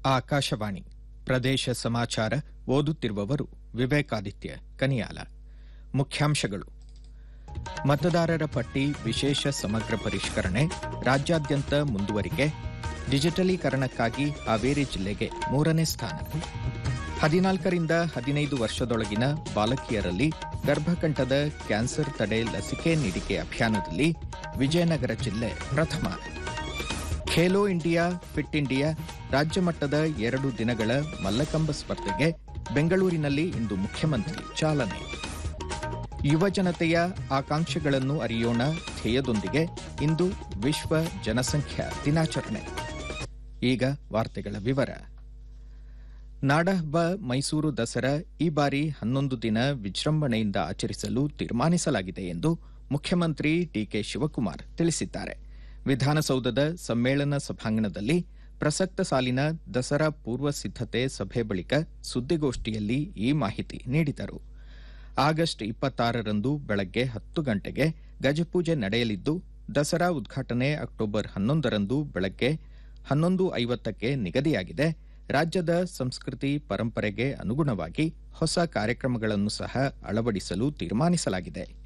ಆಕಾಶವಾಣಿ ಪ್ರದೇಶ ಸಮಾಚಾರ ಓದುತ್ತಿರುವವರು ವಿವೇಕಾದಿತ್ಯ ಕನಿಯಾಲ ಮುಖ್ಯಾಂಶಗಳು ಮತದಾರರ ಪಟ್ಟಿ ವಿಶೇಷ ಸಮಗ್ರ ಪರಿಷ್ಕರಣೆ ರಾಜ್ಯಾದ್ಯಂತ ಮುಂದುವರಿಕೆ ಡಿಜಿಟಲೀಕರಣಕ್ಕಾಗಿ ಹಾವೇರಿ ಜಿಲ್ಲೆಗೆ ಮೂರನೇ ಸ್ಥಾನ ಹದಿನಾಲ್ಕರಿಂದ ಹದಿನೈದು ವರ್ಷದೊಳಗಿನ ಬಾಲಕಿಯರಲ್ಲಿ ಗರ್ಭಕಂಠದ ಕ್ಯಾನ್ಸರ್ ತಡೆ ಲಸಿಕೆ ನೀಡಿಕೆ ಅಭಿಯಾನದಲ್ಲಿ ವಿಜಯನಗರ ಜಿಲ್ಲೆ ಪ್ರಥಮ ಖೇಲೋ ಇಂಡಿಯಾ ಫಿಟ್ ಇಂಡಿಯಾ ರಾಜ್ಯ ಮಟ್ಟದ ಎರಡು ದಿನಗಳ ಮಲ್ಲಕಂಬ ಸ್ಪರ್ಧೆಗೆ ಬೆಂಗಳೂರಿನಲ್ಲಿ ಇಂದು ಮುಖ್ಯಮಂತ್ರಿ ಚಾಲನೆ ಯುವ ಜನತೆಯ ಆಕಾಂಕ್ಷೆಗಳನ್ನು ಅರಿಯೋಣ ಧ್ಯೇಯದೊಂದಿಗೆ ಇಂದು ವಿಶ್ವ ಜನಸಂಖ್ಯಾ ದಿನಾಚರಣೆ ಈಗ ವಾರ್ತೆಗಳ ವಿವರ ನಾಡಹಬ್ಬ ಮೈಸೂರು ದಸರಾ ಈ ಬಾರಿ ಹನ್ನೊಂದು ದಿನ ವಿಜೃಂಭಣೆಯಿಂದ ಆಚರಿಸಲು ತೀರ್ಮಾನಿಸಲಾಗಿದೆ ಎಂದು ಮುಖ್ಯಮಂತ್ರಿ ಡಿಕೆ ಶಿವಕುಮಾರ್ ತಿಳಿಸಿದ್ದಾರೆ ವಿಧಾನಸೌಧದ ಸಮ್ಮೇಳನ ಸಭಾಂಗಣದಲ್ಲಿ ಪ್ರಸಕ್ತ ಸಾಲಿನ ದಸರಾ ಪೂರ್ವ ಸಿದ್ದತೆ ಸಭೆ ಬಳಿಕ ಸುದ್ದಿಗೋಷ್ಠಿಯಲ್ಲಿ ಈ ಮಾಹಿತಿ ನೀಡಿದರು ಆಗಸ್ಟ್ ಇಪ್ಪತ್ತಾರರಂದು ಬೆಳಗ್ಗೆ ಹತ್ತು ಗಂಟೆಗೆ ಗಜಪೂಜೆ ನಡೆಯಲಿದ್ದು ದಸರಾ ಉದ್ಘಾಟನೆ ಅಕ್ಟೋಬರ್ ಹನ್ನೊಂದರಂದು ಬೆಳಗ್ಗೆ ಹನ್ನೊಂದು ಐವತ್ತಕ್ಕೆ ನಿಗದಿಯಾಗಿದೆ ರಾಜ್ಯದ ಸಂಸ್ಕೃತಿ ಪರಂಪರೆಗೆ ಅನುಗುಣವಾಗಿ ಹೊಸ ಕಾರ್ಯಕ್ರಮಗಳನ್ನು ಸಹ ಅಳವಡಿಸಲು ತೀರ್ಮಾನಿಸಲಾಗಿದೆ